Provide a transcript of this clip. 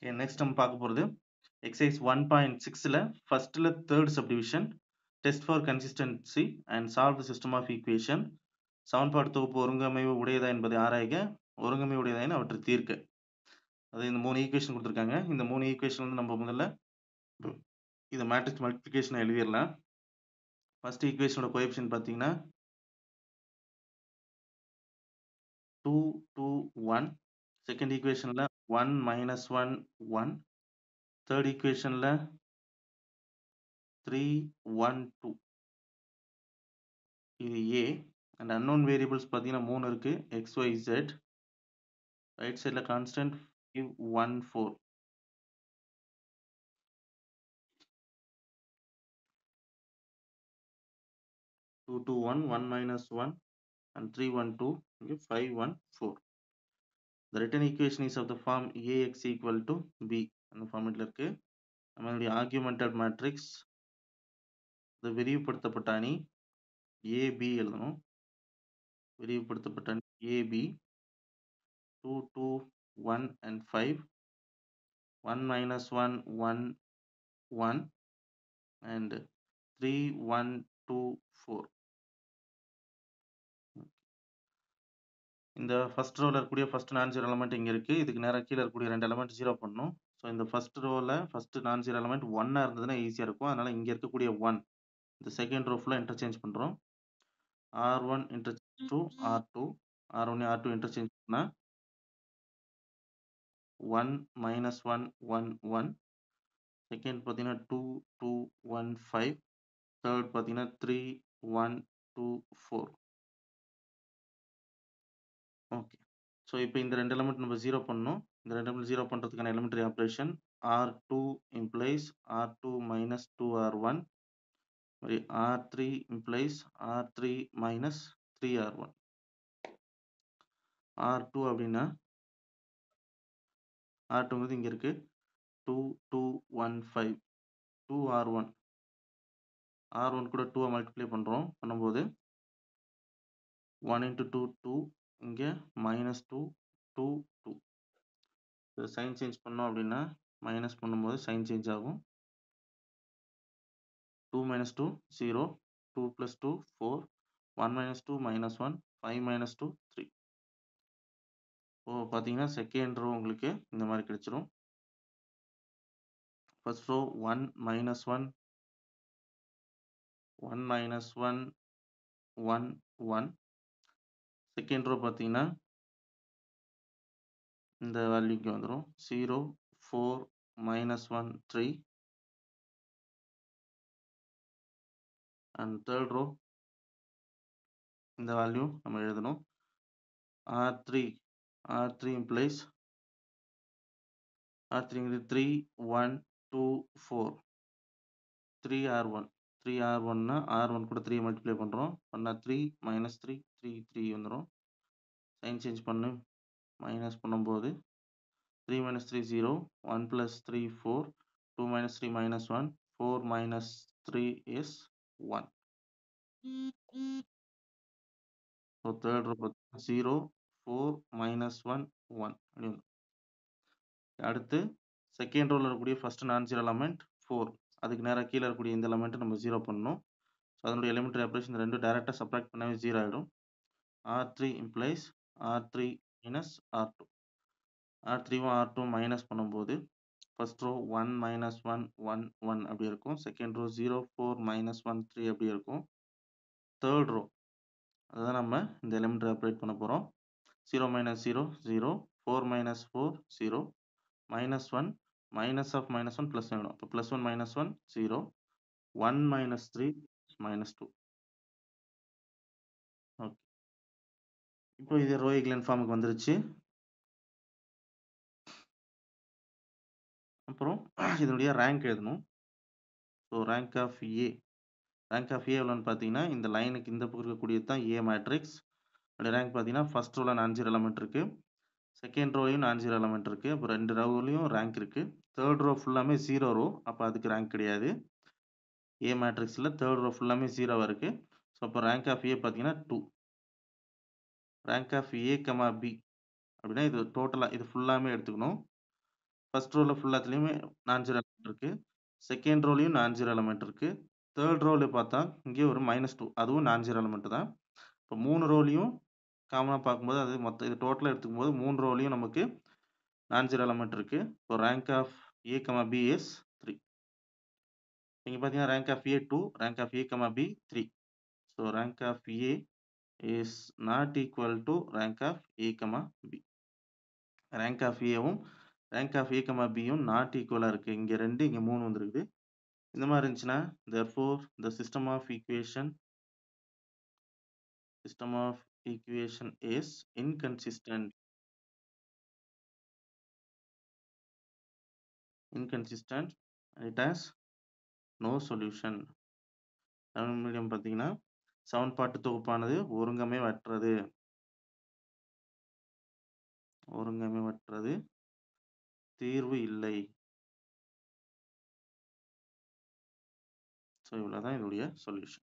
Okay next நம்ம பார்க்க போறது எக்ஸசைஸ் ஒன் பாயிண்ட் சிக்ஸ்ல ஃபர்ஸ்ட்ல third subdivision test for consistency and solve the system of equation சமன்பாடு தொகுப்பு ஒருங்கமைவு உடையதா என்பதை ஆராய்க ஒருங்கமை உடையதா அவற்றை தீர்க்க அது இந்த மூணு ஈக்குவேஷன் கொடுத்துருக்காங்க இந்த மூணு ஈக்குவேஷன் வந்து நம்ம முதல்ல இதை மேட்ரிக்ஸ் மல்டிபிகேஷன் எழுதிடலாம் ஃபர்ஸ்ட் ஈக்குவேஷனோட கோஎஃபிஷியன்ட் பார்த்தீங்கன்னா டூ டூ ஒன் செகண்ட் ஈக்குவேஷனில் one minus one one third ஈக்குவேஷனில் த்ரீ ஒன் டூ இது ஏ அண்ட் அன்னோன் வேரியபிள்ஸ் பார்த்தீங்கன்னா மூணு இருக்கு எக்ஸ் ஒய் ஜெட் ரைட் சைடில் constant five one four two two one one minus one and 312 okay 514 the written equation is of the form ax equal to b அந்த ஃபார்மேட்ல இருக்கு நம்மளுடைய augmented matrix இது விரிவுபடுத்தப்பட்ட அணி AB எழுதணும் விரிவுபடுத்தப்பட்ட அணி AB two two one and five one minus one one one and three one two four இந்த first ரோவில் இருக்கக்கூடிய ஃபர்ஸ்ட் நான் ஜீரோ எலமெண்ட் இங்கே இருக்குது இதுக்கு நேராக கீழே இருக்கக்கூடிய ரெண்டு எலமெண்ட் ஜீரோ பண்ணணும் ஸோ இந்த ஃபர்ஸ்ட் ரோவில் ஃபர்ஸ்ட் நான் ஜீரோ எலமெண்ட் ஒன்னாக இருந்ததுன்னா ஈஸியாக இருக்கும் அதனால் இங்கே இருக்கக்கூடிய ஒன் இந்த செகண்ட் ரோ ஃபுல்லாக இன்டர்சேஞ்ச் பண்ணுறோம் R one interchange two R two R one R two interchange பண்ணால் one minus one one one second பார்த்தீங்கன்னா two two one five third பார்த்தீங்கன்னா three one two four okay so இப்போ இந்த ரெண்டு element நம்ம zero பண்ணணும் இந்த ரெண்டு எலமெண்ட் ஜீரோ பண்ணுறதுக்கான elementary operation R two implies R two minus two R one மாதிரி R three implies R three minus three R one R two அப்படின்னா ஆர் டூங்கிறது இங்கே இருக்கு two two one five two R one R one கூட டூவை multiply பண்ணுறோம் பண்ணும்போது one into two two இங்கே minus two two two sign change பண்ணோம் அப்படின்னா மைனஸ் பண்ணும்போது சைன் சேஞ்ச் ஆகும் two minus two zero two plus two four one minus two minus one five minus two three ஓ பார்த்தீங்கன்னா second row உங்களுக்கு இந்த மாதிரி கிடைச்சிரும் first row one minus one one minus one one one second row பார்த்தீங்கன்னா இந்த வேல்யூக்கு வந்துடும் zero four minus one three and third row இந்த வேல்யூ நம்ம எழுதணும் R three R three implies R த்ரீங்கிறது three one two four three R one three R ஒன்னா R one கூட த்ரீ மல்டிப்ளை பண்ணுறோம் பண்ணால் three minus three three three வந்துடும் sign change பண்ணு மைனஸ் பண்ணும்போது three minus three zero one plus three four two minus three minus one four minus three is one so third row பார்த்தீங்கன்னா zero four minus one one அப்படி வந்து அடுத்து second ரோவில் இருக்கக்கூடிய first நான் zero element four அதுக்கு நேராக கீழே இருக்கக்கூடிய இந்த எலமெண்ட்டை நம்ம ஜீரோ பண்ணணும் ஸோ அதனுடைய எலிமெண்ட்ரி ஆப்ரேஷன் ரெண்டு டேரெக்டாக சப்ராக்ட் பண்ணவே ஜீரோ ஆகிடும் R three implies R three minus R two R த்ரீவும் ஆர் டூ மைனஸ் பண்ணும்போது first row one minus one one one அப்படி இருக்கும் second row zero four minus one three அப்படி இருக்கும் தேர்ட் ரோ அதுதான் நம்ம இந்த எலிமெண்ட்ரி ஆப்ரேட் பண்ண போகிறோம் zero minus zero zero four minus four zero minus one minus of minus one plus வேணும் இப்போ plus one minus one zero one minus three minus two okay இப்போ இது ரோ ஈக்லன் ஃபார்முக்கு வந்துருச்சு அப்புறம் இதனுடைய ரேங்க் எழுதணும் so rank of A rank of A எவ்வளோன்னு பார்த்தீங்கன்னா இந்த லைனுக்கு இந்த பக்கம் இருக்கக்கூடியது தான் ஏ மேட்ரிக்ஸ் அதோட ரேங்க் பார்த்தீங்கன்னா ஃபர்ஸ்ட் ரோவில் நான்ஜீரோ எலமெண்ட் இருக்குது செகண்ட் ரோலையும் நான்ஜீரோ எலமெண்ட் இருக்குது அப்போ ரெண்டு ரோலையும் ரேங்க் இருக்குது தேர்ட் ரோ ஃபுல்லாமே ஜீரோ ரோ அப்போ அதுக்கு ரேங்க் கிடையாது ஏ மேட்ரிக்ஸில் தேர்ட் ரோ ஃபுல்லாமே ஜீரோவாக இருக்குது ஸோ அப்போ ரேங்க் ஆஃப் ஏ பார்த்தீங்கன்னா two rank of A comma B அப்படின்னா இது டோட்டலாக இது ஃபுல்லாமே எடுத்துக்கணும் ஃபர்ஸ்ட் ரோல ஃபுல்லாத்துலயுமே நான் ஜீரோ எலிமெண்ட் இருக்கு. செகண்ட் ரோலயும் நான் ஜீரோ எலிமெண்ட் இருக்கு. தேர்ட் ரோல பார்த்தா, இங்கே ஒரு -2 அதுவும் நான் ஜீரோ எலிமெண்ட் தான். இப்போ 3 ரோலயும் காமனா பார்க்கும்போது, அது மொத்த இது டோட்டலா எடுத்துக்கும்போது 3 ரோலயும் நமக்கு நான் ஜீரோ எலிமெண்ட் இருக்கு. இப்போ rank of A, B is 3. இங்க பார்த்தீங்கன்னா, rank of A 2, rank of A, B 3. So rank of A is not equal to rank of A, B. Rank of ஏவும், ரேங்க் ஆஃப் ஏ, பியும் not ஈக்குவலா இருக்கு. இங்க 2, இங்க 3 வந்திருக்குது. இந்த மாரி இருந்துச்சுன்னா, therefore the system of equation system of equation is inconsistent. Inconsistent. It has no solution. Tamil medium பார்த்தீங்கன்னா, சமன்பாட்டு தொகுப்பானது ஒருங்கமைவற்றது. ஒருங்கமைவற்றது. தீர்வு இல்லை. ஸோ இவ்வளோதான் இதோடைய சொல்யூஷன்.